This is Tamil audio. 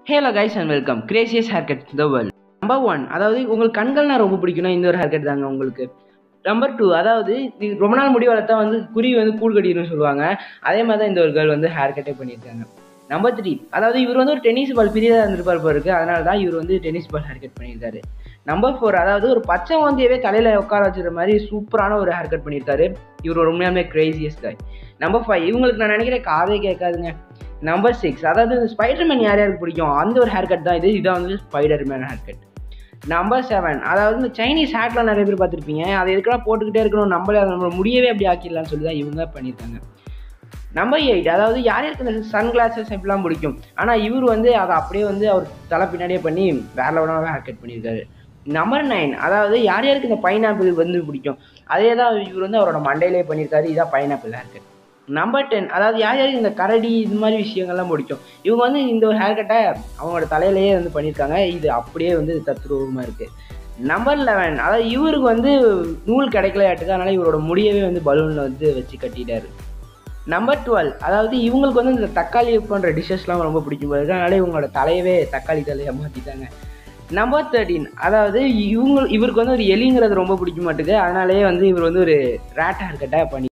Halo guys and welcome gracious haircut the world number one அதாவது உங்களுக்கு கண்கள்னா ரொம்ப பிடிக்கும்னா இந்த ஒரு ஹேர் கட் தாங்க உங்களுக்கு நம்பர் டூ அதாவது இது ரொம்ப நாள் முடி வளர்த்தா வந்து குருவி வந்து கூழ் கட்டிடும்னு சொல்லுவாங்க அதே மாதிரி தான் இந்த ஒரு கேர்ள் வந்து ஹேர் கட்டே பண்ணியிருக்காங்க நம்பர் த்ரீ அதாவது இவர் வந்து ஒரு டென்னிஸ் பால் பிரியதாக இருந்திருப்பார் போருக்கு அதனால தான் இவர் வந்து டென்னிஸ் பால் ஹேர் கட் பண்ணியிருக்காரு நம்பர் ஃபோர் அதாவது ஒரு பச்சை வந்தியவே தலையில் உட்கார வச்சுற மாதிரி சூப்பரான ஒரு ஹேர் கட் பண்ணியிருக்காரு இவர் ஒரு உண்மையாலுமே கிரேசியஸ் காய் நம்பர் ஃபைவ் இவங்களுக்கு நான் நினைக்கிறேன் காதே கேட்காதுங்க நம்பர் சிக்ஸ் அதாவது ஸ்பைடர்மேன் யார் யாருக்கு பிடிக்கும் அந்த ஒரு ஹேர் கட் தான் இது இதான் வந்து Spiderman haircut number seven அதாவது இந்த சைனீஸ் ஹேட்லாம் நிறைய பேர் பார்த்துருப்பீங்க அதை எதுக்கெல்லாம் போட்டுக்கிட்டே இருக்கணும் நம்மளே அதை நம்ம முடியவே அப்படி ஆக்கிடலாம்னு சொல்லி தான் இவங்க பண்ணியிருக்காங்க நம்பர் எயிட் அதாவது யார் யாருக்கு இந்த சன் கிளாஸஸ் எப்படிலாம் பிடிக்கும் ஆனால் இவர் வந்து அதை அப்படியே வந்து அவர் தலை பின்னாடியே பண்ணி வேற லெவலாக ஹேர் கட் பண்ணியிருக்காரு நம்பர் நைன் அதாவது யார் யாருக்கு இந்த பைனாப்பிள் வந்து பிடிக்கும் அதே தான் இவர் வந்து அவரோட மண்டையிலே பண்ணியிருக்காரு இதான் pineapple haircut number ten அதாவது யார் யாருக்கு இந்த கரடி இது மாதிரி விஷயங்கள்லாம் பிடிக்கும் இவங்க வந்து இந்த ஒரு ஹேர் கட்டை அவங்களோட தலையிலேயே வந்து பண்ணியிருக்காங்க இது அப்படியே வந்து தத்ரூபமாக இருக்குது நம்பர் லெவன் அதாவது இவருக்கு வந்து நூல் கிடைக்கலையாட்டுக்கு அதனால் இவரோட முடியவே வந்து பலூனில் வந்து வச்சு கட்டிட்டாரு நம்பர் டுவெல் அதாவது இவங்களுக்கு வந்து இந்த தக்காளி போன்ற டிஷ்ஷஸ்லாம் ரொம்ப பிடிக்கும் போது அதனால இவங்களோட தலையவே தக்காளி தலையை மாற்றிட்டாங்க நம்பர் தேர்ட்டீன் அதாவது இவங்க இவருக்கு வந்து ஒரு எலிங்கிறது ரொம்ப பிடிக்க மாட்டுது அதனாலேயே வந்து இவர் வந்து ஒரு ரேட் ஹேர் கட்டாக பண்ணி